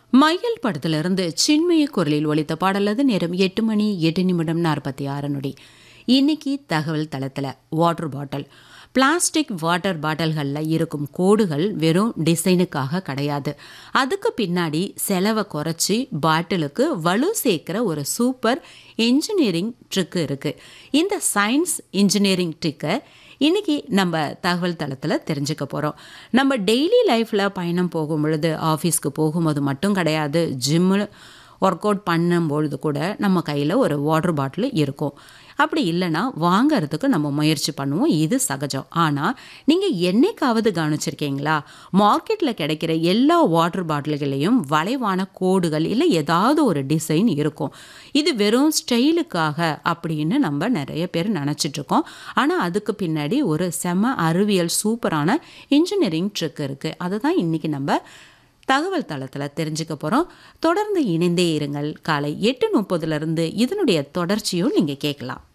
மையல் படத்திலிருந்து சின்மய குரலில் ஒலித்த பாடலது நேரம் எட்டு மணி எட்டு நிமிடம் நாற்பத்தி ஆறு நொடி இன்னைக்கு தகவல் தளத்தில் வாட்டர் பாட்டில் பிளாஸ்டிக் வாட்டர் பாட்டில்களில் இருக்கும் கோடுகள் வெறும் டிசைனுக்காக கிடையாது அதுக்கு பின்னாடி செலவை குறைச்சி பாட்டிலுக்கு வலு சேர்க்கிற ஒரு சூப்பர் இன்ஜினியரிங் ட்ரிக்கு இருக்குது இந்த சயின்ஸ் இன்ஜினியரிங் ட்ரிக்கை இன்னைக்கு நம்ம தகவல் தளத்தில் தெரிஞ்சுக்க போகிறோம் நம்ம டெய்லி லைஃப்பில் பயணம் போகும் பொழுது ஆஃபீஸ்க்கு போகும்போது மட்டும் கிடையாது ஜிம்மு ஒர்க் அவுட் பண்ணும்பொழுது கூட நம்ம கையில் ஒரு வாட்டர் பாட்டில் இருக்கும் அப்படி இல்லைன்னா வாங்கறதுக்கு நம்ம முயற்சி பண்ணுவோம் இது சகஜம் ஆனால் நீங்கள் என்னைக்காவது கவனிச்சிருக்கீங்களா மார்க்கெட்டில் கிடைக்கிற எல்லா வாட்டர் பாட்டில்களையும் வளைவான கோடுகள் இல்லை ஏதாவது ஒரு டிசைன் இருக்கும் இது வெறும் ஸ்டைலுக்காக அப்படின்னு நம்ம நிறைய பேர் நினச்சிட்டு இருக்கோம் ஆனால் அதுக்கு பின்னாடி ஒரு செம அறிவியல் சூப்பரான இன்ஜினியரிங் ட்ரிக் இருக்குது அதுதான் இன்றைக்கி நம்ம தகவல் தளத்தில் தெரிஞ்சுக்க போகிறோம் தொடர்ந்து இணைந்தே இருங்கள் காலை எட்டு முப்பதுலேருந்து இதனுடைய தொடர்ச்சியும் நீங்கள் கேட்கலாம்